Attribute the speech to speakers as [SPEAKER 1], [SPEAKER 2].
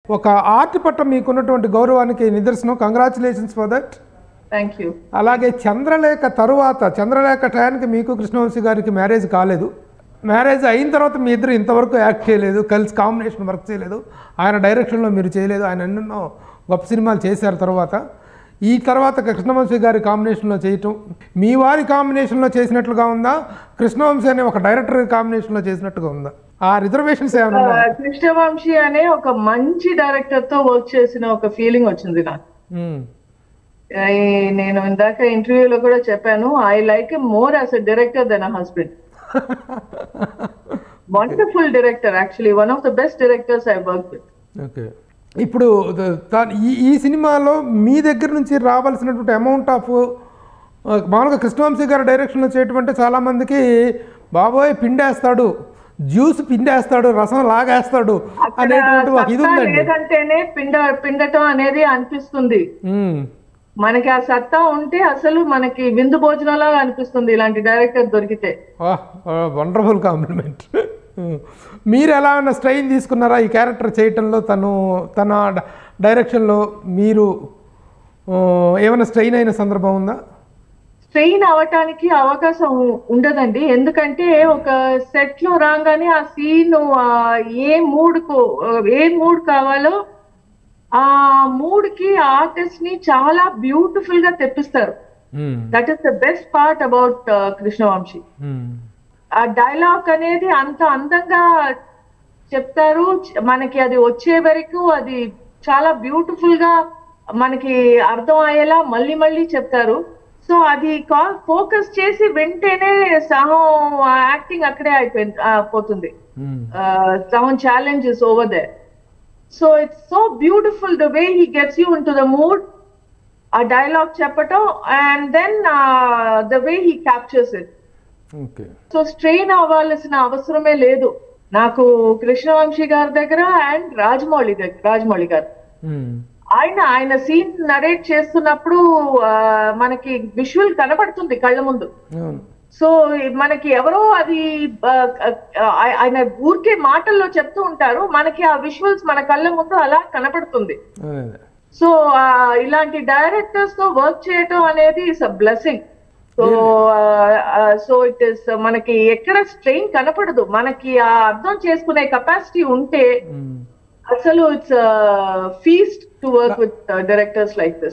[SPEAKER 1] ఒక ఆర్ట్ పట్ల మీకున్నటువంటి గౌరవానికి నిదర్శనం congratulations for that
[SPEAKER 2] thank you
[SPEAKER 1] అలాగే చంద్రలేఖ తరువాత చంద్రలేఖ టయానికి మీకు కృష్ణవంశీ గారికి మ్యారేజ్ కాలేదు మ్యారేజ్ అయిన తర్వాత మీ ఇద్దరు ఇంతవరకు యాక్ట్ చేయలేదు కలిసి కాంబినేషన్ వర్క్ చేయలేదు ఆయన డైరెక్షన్లో మీరు చేయలేదు ఆయన ఎన్నెన్నో గొప్ప సినిమాలు చేశారు తర్వాత ఈ తర్వాత కృష్ణవంశీ గారి కాంబినేషన్లో చేయటం మీ వారి కాంబినేషన్లో చేసినట్లుగా ఉందా కృష్ణవంశీ అనే ఒక డైరెక్టర్ కాంబినేషన్లో చేసినట్టుగా ఉందా ఆ రిజర్వేషన్స్ ఏమైనా ఉన్నాయా?
[SPEAKER 2] కృష్ణవంశీ అనే ఒక మంచి డైరెక్టర్ తో వర్క్ చేసిన ఒక ఫీలింగ్ వచ్చింది నాకు
[SPEAKER 1] మ్మ్.
[SPEAKER 2] I- నేను ఇందాక ఇంటర్వ్యూలో కూడా చెప్పాను I like more as a director then a husband wonderful director actually one of the best directors I work with
[SPEAKER 1] okay ఇప్పుడు ద- దా- ఈ ఈ సినిమాలో మీ దగ్గర నుంచి రావాల్సినటువంటి అమౌంట్ ఆఫ్ మామూలుగా కృష్ణవంశీ గారి డైరెక్షన్లో చేయటమంటే చాలామందికి బాబోయ్ పిండేస్తాడు జ్యూస్ పిండేస్తాడు రసం లాగేస్తాడు అనేటువంటి ఒక ఇది
[SPEAKER 2] సత్తా
[SPEAKER 1] ఉందండి
[SPEAKER 2] లేదంటేనే పిండ పిండటం అనేది అనిపిస్తుంది
[SPEAKER 1] మ్మ్.
[SPEAKER 2] మనకి ఆ సత్తా ఉంటే అసలు మనకి విందు భోజనంలాగా అనిపిస్తుంది ఇలాంటి డైరెక్టర్ దొరికితే
[SPEAKER 1] వండర్ఫుల్ కాంప్లిమెంట్ మీరు ఎలా ఉన్న స్ట్రెయిన్ తీసుకున్నారా ఈ క్యారెక్టర్ చేయటంలో తను తన డ- డైరెక్షన్లో మీరు ఆ, ఏమైనా స్ట్రెయిన్ అయిన సందర్భం ఉందా
[SPEAKER 2] స్ట్రెయిన్ అవటానికి అవకాశం ఉ- ఉండదండి ఎందుకంటే ఒక సెట్ లో రాగానే ఆ సీన్ ఏ మూడ్ కు ఏ మూడ్ కావాలో ఆ మూడ్ కి ఆర్టిస్ట్ ని చాలా బ్యూటిఫుల్ గా తెప్పిస్తారు
[SPEAKER 1] మ్మ్.
[SPEAKER 2] That is the best part about Krishnavamsi
[SPEAKER 1] మ్మ్.
[SPEAKER 2] ఆ డైలాగ్ అనేది అంత అందంగా చెప్తారు చ- మనకి అది వచ్చే వరకు అది చాలా బ్యూటిఫుల్ గా మనకి అర్థం అయ్యేలా మళ్ళీ మళ్ళీ చెప్తారు సో అది ఫోకస్ చేసి వింటేనే సహం యాక్టింగ్ అక్కడే అయిపోయింది ఆ, పోతుంది
[SPEAKER 1] మ్మ్.
[SPEAKER 2] సహం challenge is over they so it's so beautiful the way he gets you into the mood ఆ డైలాగ్ చెప్పటం and then the way he captures it
[SPEAKER 1] okay
[SPEAKER 2] so strain అవ్వాల్సిన అవసరమే లేదు నాకు కృష్ణవంశీ గారి దగ్గర అండ్ రాజమౌళి దగ్గర రాజమౌళి గారు
[SPEAKER 1] మ్మ్.
[SPEAKER 2] ఆయన ఆయన సీన్ నరేట్ చేస్తున్నప్పుడు ఆ, మనకి విజువల్ కనపడుతుంది కళ్ళ ముందు
[SPEAKER 1] అవును
[SPEAKER 2] సో మనకి ఎవరో అది ఆ, ఆ, ఆయన ఊరికే మాటల్లో చెప్తూ ఉంటారు మనకి ఆ విజువల్స్ మన కళ్ళ ముందు అలా కనపడుతుంది
[SPEAKER 1] అదే అదే
[SPEAKER 2] సో ఆ, ఇలాంటి డైరెక్టర్స్ తో వర్క్ చేయటం అనేది is a blessing so so it is మనకి ఎక్కడ స్ట్రెయిన్ కనపడదు మనకి ఆ అర్థం చేసుకునే కెపాసిటీ ఉంటే
[SPEAKER 1] మ్మ్.
[SPEAKER 2] అసలు it's feast to work with directors like this